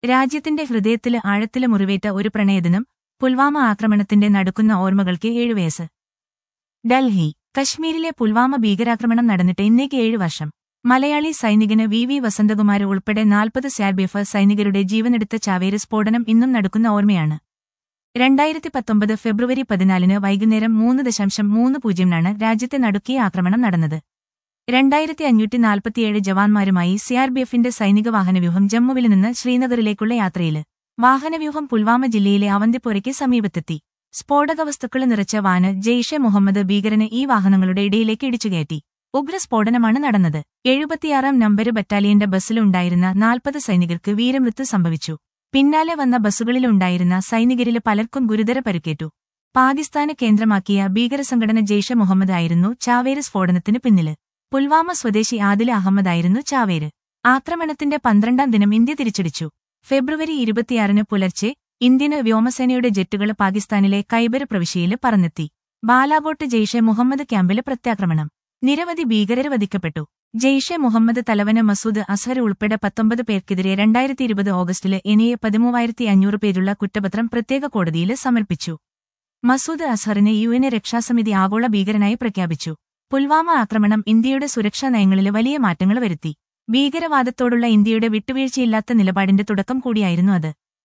രാജ്യത്തിന്റെ ഹൃദയത്തില് ആഴത്തില് മുറിവേറ്റ ഒരു പ്രണയദിനം പുൽവാമ ആക്രമണത്തിന്റെ നടുക്കുന്ന ഓർമ്മകൾക്ക് ഏഴു വയസ്സ് ഡൽഹി കശ്മീരിലെ പുൽവാമ ഭീകരാക്രമണം നടന്നിട്ട് ഇന്നേക്ക് ഏഴു വർഷം മലയാളി സൈനികന് വി വി വസന്തകുമാർ ഉൾപ്പെടെ നാൽപ്പത് സിആർബിഎഫ് സൈനികരുടെ ജീവനെടുത്ത ചാവേര് സ്ഫോടനം ഇന്നും നടക്കുന്ന ഓർമ്മയാണ് രണ്ടായിരത്തി പത്തൊമ്പത് ഫെബ്രുവരി പതിനാലിന് വൈകുന്നേരം മൂന്ന് ദശാംശം മൂന്ന് പൂജ്യമിനാണ് രാജ്യത്തെ നടുക്കിയ ആക്രമണം നടന്നത് രണ്ടായിരത്തി അഞ്ഞൂറ്റി നാൽപ്പത്തിയേഴ് ജവാന്മാരുമായി സിആർബിഎഫിന്റെ സൈനിക വാഹനവ്യൂഹം ജമ്മുവിൽ നിന്ന് ശ്രീനഗറിലേക്കുള്ള യാത്രയില് വാഹനവ്യൂഹം പുൽവാമ ജില്ലയിലെ അവന്തിപ്പുരയ്ക്ക് സമീപത്തെത്തി സ്ഫോടക വസ്തുക്കൾ നിറച്ച വാന് ജെയ്ഷെ മുഹമ്മദ് ഭീകരന് ഈ വാഹനങ്ങളുടെ ഇടയിലേക്ക് ഇടിച്ചുകയറ്റി ഉഗ്രസ്ഫോടനമാണ് നടന്നത് എഴുപത്തിയാറാം നമ്പര് ബറ്റാലിയന്റെ ബസ്സിലുണ്ടായിരുന്ന നാൽപ്പത് സൈനികർക്ക് വീരമൃത്യു സംഭവിച്ചു പിന്നാലെ വന്ന ബസ്സുകളിലുണ്ടായിരുന്ന സൈനികരില് പലർക്കും ഗുരുതര പരിക്കേറ്റു പാകിസ്ഥാന് കേന്ദ്രമാക്കിയ ഭീകരസംഘടന ജെയ്ഷെ മുഹമ്മദ് ആയിരുന്നു ചാവേര് സ്ഫോടനത്തിന് പിന്നില് പുൽവാമ സ്വദേശി ആദില അഹമ്മദായിരുന്നു ചാവേര് ആക്രമണത്തിന്റെ പന്ത്രണ്ടാം ദിനം ഇന്ത്യ തിരിച്ചടിച്ചു ഫെബ്രുവരി ഇരുപത്തിയാറിന് പുലർച്ചെ ഇന്ത്യന് വ്യോമസേനയുടെ ജെറ്റുകൾ പാകിസ്ഥാനിലെ കൈബർ പ്രവിശ്യയില് പറന്നെത്തി ബാലാകോട്ട് ജെയ്ഷെ മുഹമ്മദ് ക്യാമ്പില് പ്രത്യാക്രമണം നിരവധി ഭീകരർ വധിക്കപ്പെട്ടു ജെയ്ഷെ മുഹമ്മദ് തലവന് മസൂദ് അസ്ഹർ ഉൾപ്പെടെ പത്തൊമ്പത് പേർക്കെതിരെ രണ്ടായിരത്തി ഇരുപത് ഓഗസ്റ്റില് എനിയെ പതിമൂവായിരത്തി അഞ്ഞൂറ് പേരുള്ള കുറ്റപത്രം പ്രത്യേക കോടതിയിൽ സമർപ്പിച്ചു മസൂദ് അസ്ഹറിനെ യു എൻ രക്ഷാസമിതി ആഗോള ഭീകരനായി പ്രഖ്യാപിച്ചു പുൽവാമ ആക്രമണം ഇന്ത്യയുടെ സുരക്ഷാ നയങ്ങളിൽ വലിയ മാറ്റങ്ങൾ വരുത്തി ഭീകരവാദത്തോടുള്ള ഇന്ത്യയുടെ വിട്ടുവീഴ്ചയില്ലാത്ത നിലപാടിന്റെ തുടക്കം കൂടിയായിരുന്നു അത്